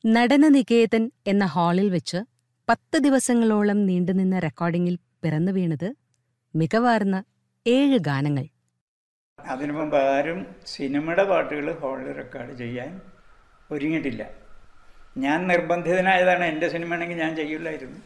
നടനനികേതൻ എന്ന ഹാളിൽ വെച്ച് പത്ത് ദിവസങ്ങളോളം നീണ്ടുനിന്ന റെക്കോർഡിംഗിൽ പിറന്നു വീണത് മികവാർന്ന ഏഴ് ഗാനങ്ങൾ അതിനു മുമ്പ് ആരും സിനിമയുടെ പാട്ടുകൾ ഹാളിൽ റെക്കോർഡ് ചെയ്യാൻ ഒരുങ്ങിയിട്ടില്ല ഞാൻ നിർബന്ധിതനായതാണ് എൻ്റെ സിനിമയാണെങ്കിൽ ഞാൻ ചെയ്യില്ലായിരുന്നു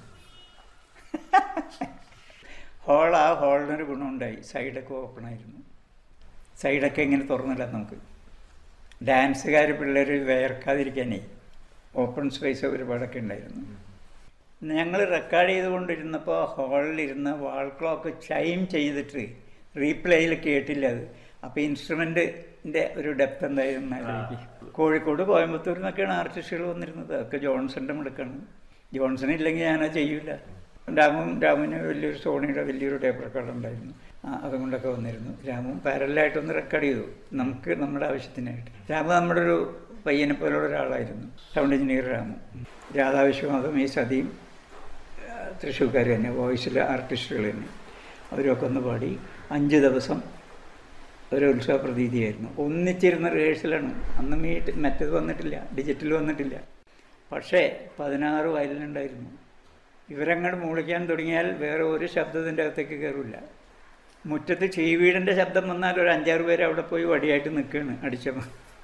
ഹോൾ ആ ഹോളിനൊരു ഗുണമുണ്ടായി സൈഡൊക്കെ ഓപ്പൺ ആയിരുന്നു സൈഡൊക്കെ ഇങ്ങനെ തുറന്നില്ല നമുക്ക് ഡാൻസുകാർ പിള്ളേർ വേർക്കാതിരിക്കാനേ ഓപ്പൺ സ്പേസ് ഒരുപാടൊക്കെ ഉണ്ടായിരുന്നു ഞങ്ങൾ റെക്കോർഡ് ചെയ്തുകൊണ്ടിരുന്നപ്പോൾ ഹാളിലിരുന്ന വാൾ ക്ലോക്ക് ചൈം ചെയ്തിട്ട് റീപ്ലേയിൽ കേട്ടില്ല അത് അപ്പോൾ ഇൻസ്ട്രുമെൻറ്റിൻ്റെ ഒരു ഡെപ്ത് എന്തായിരുന്നു ആലോചിക്ക് കോഴിക്കോട് കോയമ്പത്തൂരിൽ നിന്നൊക്കെയാണ് ആർട്ടിസ്റ്റുകൾ വന്നിരുന്നത് അതൊക്കെ ജോൺസന്റെ മിടുക്കാണ് ജോൺസൺ ഇല്ലെങ്കിൽ ഞാനത് ചെയ്യൂല രാമും രാമുവിന് വലിയൊരു സോണിയുടെ വലിയൊരു ടേപ്പ് റെക്കോർഡ് ഉണ്ടായിരുന്നു ആ, അതുകൊണ്ടൊക്കെ വന്നിരുന്നു രാമും പാരലായിട്ടൊന്ന് റെക്കോർഡ് ചെയ്തു നമുക്ക് നമ്മുടെ ആവശ്യത്തിനായിട്ട് രാമു നമ്മുടെ ഒരു പയ്യനെ പോലുള്ള ഒരാളായിരുന്നു സൗണ്ട് എഞ്ചിനീയർ രാമു രാധാ വിശ്വനാഥും ഈ സതിയും തൃശ്ശൂർക്കാർ തന്നെ വോയിസിലെ ആർട്ടിസ്റ്റുകൾ തന്നെ അവരൊക്കെ ഒന്ന് പാടി അഞ്ച് ദിവസം ഒരു ഉത്സവ പ്രതീതിയായിരുന്നു ഒന്നിച്ചിരുന്ന റിഹേഴ്സലാണ് അന്ന് മീറ്റ് മറ്റത് വന്നിട്ടില്ല ഡിജിറ്റൽ വന്നിട്ടില്ല പക്ഷേ പതിനാറ് വയലിനുണ്ടായിരുന്നു ഇവരങ്ങോട്ട് മൂളിക്കാൻ തുടങ്ങിയാൽ വേറെ ഒരു ശബ്ദത്തിൻ്റെ അകത്തേക്ക് കയറില്ല മുറ്റത്ത് ചീവീടിൻ്റെ ശബ്ദം വന്നാൽ ഒരു അഞ്ചാറ് പേര് അവിടെ പോയി വടിയായിട്ട് നിൽക്കുകയാണ് അടിച്ചപ്പോൾ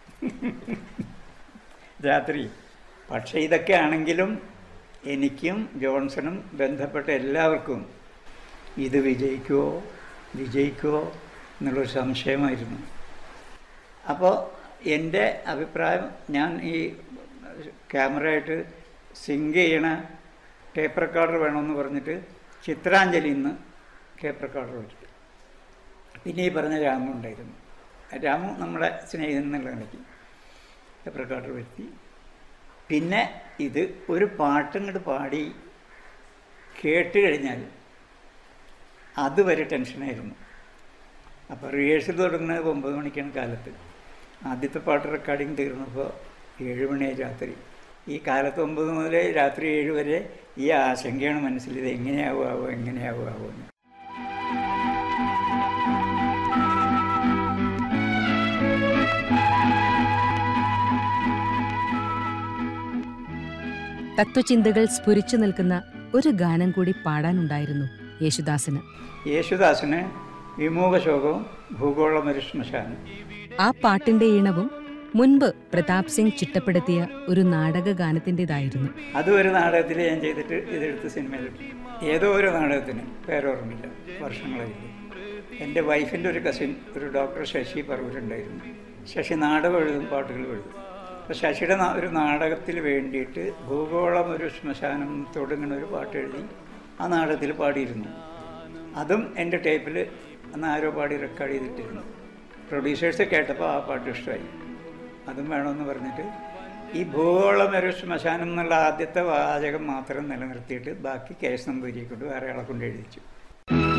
രാത്രി പക്ഷേ ഇതൊക്കെ ആണെങ്കിലും എനിക്കും ജോൺസണും ബന്ധപ്പെട്ട എല്ലാവർക്കും ഇത് വിജയിക്കുമോ വിജയിക്കുമോ എന്നുള്ളൊരു സംശയമായിരുന്നു അപ്പോൾ എൻ്റെ അഭിപ്രായം ഞാൻ ഈ ക്യാമറയായിട്ട് സിങ്ക് ചെയ്യണ ടേപ്പ് റെക്കോർഡർ വേണമെന്ന് പറഞ്ഞിട്ട് ചിത്രാഞ്ജലി ഇന്ന് ടേപ്പ് റെക്കോർഡർ വെച്ചു പിന്നെ ഈ പറഞ്ഞ രാമു ഉണ്ടായിരുന്നു രാമു നമ്മുടെ സ്നേഹിതൻ എന്നുള്ള നിലയ്ക്ക് ടേപ്പ് റെക്കോർഡർ വരുത്തി പിന്നെ ഇത് ഒരു പാട്ടിങ്ങോട്ട് പാടി കേട്ട് കഴിഞ്ഞാൽ അതുവരെ ടെൻഷനായിരുന്നു അപ്പോൾ റിഹേഴ്സൽ തുടങ്ങുന്നത് ഒമ്പത് മണിക്കാണ് കാലത്ത് ആദ്യത്തെ പാട്ട് റെക്കോർഡിങ് തീർന്നപ്പോൾ ഏഴ് മണിയായി രാത്രി ഈ കാലത്ത് ഒമ്പത് മുതൽ രാത്രി ഏഴ് വരെ ഈ ആശങ്കയാണ് മനസ്സിൽ ഇത് എങ്ങനെയാവുമാവോ എങ്ങനെയാവുമാവോ എന്ന് തത്വചിന്തകൾ സ്ഫുരിച്ചു നിൽക്കുന്ന ഒരു ഗാനം കൂടി പാടാനുണ്ടായിരുന്നു യേശുദാസിന് യേശുദാസിന് വിമൂഖശോകവും ഭൂഗോളമൊരു ശ്മശാനം ആ പാട്ടിന്റെ ഈണവും മുൻപ് പ്രതാപ് സിംഗ് ചിട്ടപ്പെടുത്തിയ ഒരു നാടക ഗാനത്തിൻ്റെതായിരുന്നു അതും ഒരു നാടകത്തിൽ ഞാൻ ചെയ്തിട്ട് ഇതെടുത്ത് സിനിമയിലിട്ടു ഏതോ ഒരു നാടകത്തിന് പേരോർമ്മില്ല വർഷങ്ങളായിട്ട് എൻ്റെ വൈഫിൻ്റെ ഒരു കസിൻ ഒരു ഡോക്ടർ ശശി പറവൂരുണ്ടായിരുന്നു ശശി നാടകം എഴുതും പാട്ടുകൾ എഴുതും അപ്പോൾ ശശിയുടെ നാ- ഒരു നാടകത്തിൽ വേണ്ടിയിട്ട് ഭൂഗോളം ഒരു ശ്മശാനം തുടങ്ങുന്ന ഒരു പാട്ട് എഴുതി ആ നാടകത്തിൽ പാടിയിരുന്നു അതും എൻ്റെ ടേപ്പിൽ അന്ന് ആരോ പാടി റെക്കോർഡ് ചെയ്തിട്ടിരുന്നു പ്രൊഡ്യൂസേഴ്സ് കേട്ടപ്പോൾ ആ പാട്ട് ഇഷ്ടമായി അതും വേണമെന്ന് പറഞ്ഞിട്ട് ഈ ഭൂഗോളം ഒരു ശ്മശാനം എന്നുള്ള ആദ്യത്തെ വാചകം മാത്രം നിലനിർത്തിയിട്ട് ബാക്കി കേസ് നമ്പൂരിയെ കൊണ്ട് വേറെ ആളെ കൊണ്ട് എഴുതിച്ചു